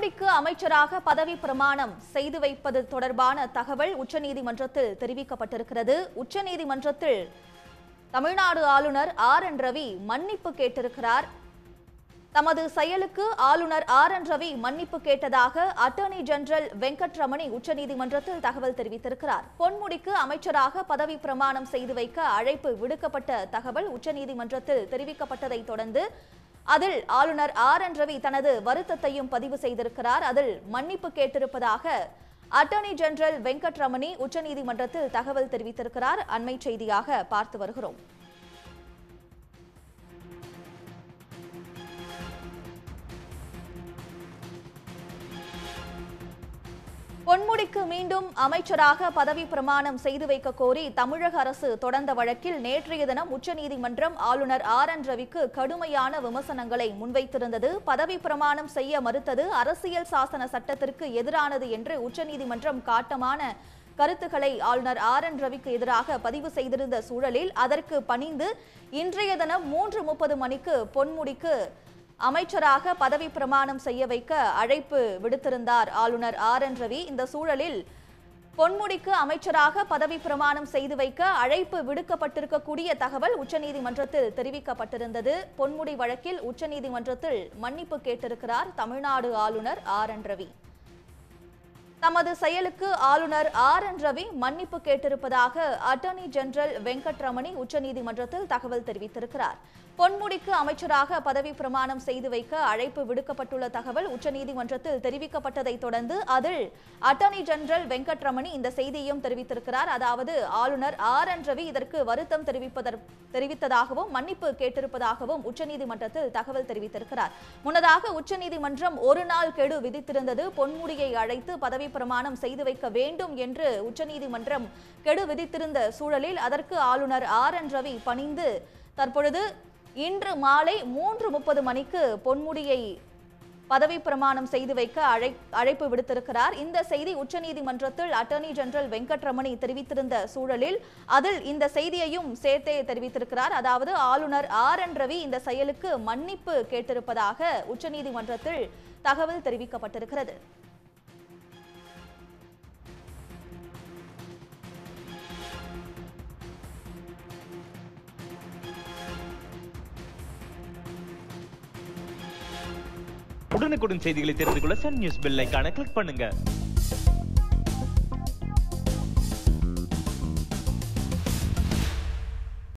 பொன்முடிக்கு அமைச்சராக பதவி பிரமாணம் செய்து வைப்பது தொடர்பான தகவல் உச்சநீதிமன்றத்தில் தெரிவிக்கப்பட்டிருக்கிறது உச்சநீதிமன்றத்தில் தமிழ்நாடு ஆளுநர் ஆர் என் ரவி மன்னிப்பு கேட்டிருக்கிறார் தமது செயலுக்கு ஆளுநர் ஆர் என் ரவி மன்னிப்பு கேட்டதாக அட்டர்னி ஜெனரல் வெங்கட்ரமணி உச்சநீதிமன்றத்தில் தகவல் தெரிவித்திருக்கிறார் பொன்முடிக்கு அமைச்சராக பதவி பிரமாணம் செய்து வைக்க அழைப்பு விடுக்கப்பட்ட தகவல் உச்சநீதிமன்றத்தில் தெரிவிக்கப்பட்டதை தொடர்ந்து அதில் ஆளுநர் ஆர் என் ரவி தனது வருத்தத்தையும் பதிவு செய்திருக்கிறார் அதில் மன்னிப்பு கேட்டிருப்பதாக அட்டர்னி ஜெனரல் வெங்கட்ரமணி உச்சநீதிமன்றத்தில் தகவல் தெரிவித்திருக்கிறார் அண்மை செய்தியாக பார்த்து வருகிறோம் பொன்முடிக்கு மீண்டும் அமைச்சராக பதவி பிரமாணம் செய்து வைக்க கோரி தமிழக அரசு தொடர்ந்த வழக்கில் நேற்றைய தினம் உச்சநீதிமன்றம் ஆளுநர் ஆர் என் ரவிக்கு கடுமையான விமர்சனங்களை முன்வைத்திருந்தது பதவி பிரமாணம் செய்ய மறுத்தது அரசியல் சாசன சட்டத்திற்கு எதிரானது என்று உச்சநீதிமன்றம் காட்டமான கருத்துக்களை ஆளுநர் ஆர் என் ரவிக்கு எதிராக பதிவு செய்திருந்த சூழலில் அதற்கு பணிந்து இன்றைய தினம் மூன்று முப்பது மணிக்கு பொன்முடிக்கு அமைச்சராக பதவி பிரமாணம் செய்ய வைக்க அழைப்பு விடுத்திருந்தார் ஆளுநர் ஆர் என் ரவி இந்த சூழலில் பொன்முடிக்கு அமைச்சராக பதவி பிரமாணம் செய்து வைக்க அழைப்பு விடுக்கப்பட்டிருக்கக்கூடிய தகவல் உச்சநீதிமன்றத்தில் தெரிவிக்கப்பட்டிருந்தது பொன்முடி வழக்கில் உச்சநீதிமன்றத்தில் மன்னிப்பு கேட்டிருக்கிறார் தமிழ்நாடு ஆளுநர் ஆர் என் ரவி தமது செயலுக்கு ஆளுநர் ஆர் என் ரவி மன்னிப்பு கேட்டிருப்பதாக அட்டர்னி ஜெனரல் வெங்கட்ரமணி உச்சநீதிமன்றத்தில் தகவல் தெரிவித்திருக்கிறார் பொன்முடிக்கு அமைச்சராக பதவி பிரமாணம் செய்து வைக்க அழைப்பு விடுக்கப்பட்டுள்ள தகவல் உச்சநீதிமன்றத்தில் தெரிவிக்கப்பட்டதை தொடர்ந்து அதில் அட்டர்னி ஜெனரல் வெங்கட்ரமணி இந்த செய்தியையும் தெரிவித்திருக்கிறார் அதாவது ஆளுநர் ஆர் என் ரவி இதற்கு வருத்தம் தெரிவிப்பதற் தெரிவித்ததாகவும் மன்னிப்பு கேட்டிருப்பதாகவும் உச்சநீதிமன்றத்தில் தகவல் தெரிவித்திருக்கிறார் முன்னதாக உச்சநீதிமன்றம் ஒரு நாள் கெடு விதித்திருந்தது பொன்முடியை அழைத்து பதவி பிரமாணம் செய்து வைக்க வேண்டும் என்று உச்சநீதிமன்றம் கெடு விதித்திருந்த சூழலில் அதற்கு ஆளுநர் ஆர் என் ரவி பணிந்து தற்பொழுது இன்று மாலை மூன்று முப்பது மணிக்கு பொன்முடியை பதவி பிரமாணம் செய்து வைக்க அழை அழைப்பு விடுத்திருக்கிறார் இந்த செய்தி உச்சநீதிமன்றத்தில் அட்டர்னி ஜெனரல் வெங்கட்ரமணி தெரிவித்திருந்த சூழலில் அதில் இந்த செய்தியையும் சேர்த்தே தெரிவித்திருக்கிறார் அதாவது ஆளுநர் ஆர் என் ரவி இந்த செயலுக்கு மன்னிப்பு கேட்டிருப்பதாக உச்சநீதிமன்றத்தில் தகவல் தெரிவிக்கப்பட்டிருக்கிறது உடனுக்குடன் செய்திகளை தெரிந்து கொள்ள சன் நியூஸ் பெல் ஐகானை கிளிக் பண்ணுங்க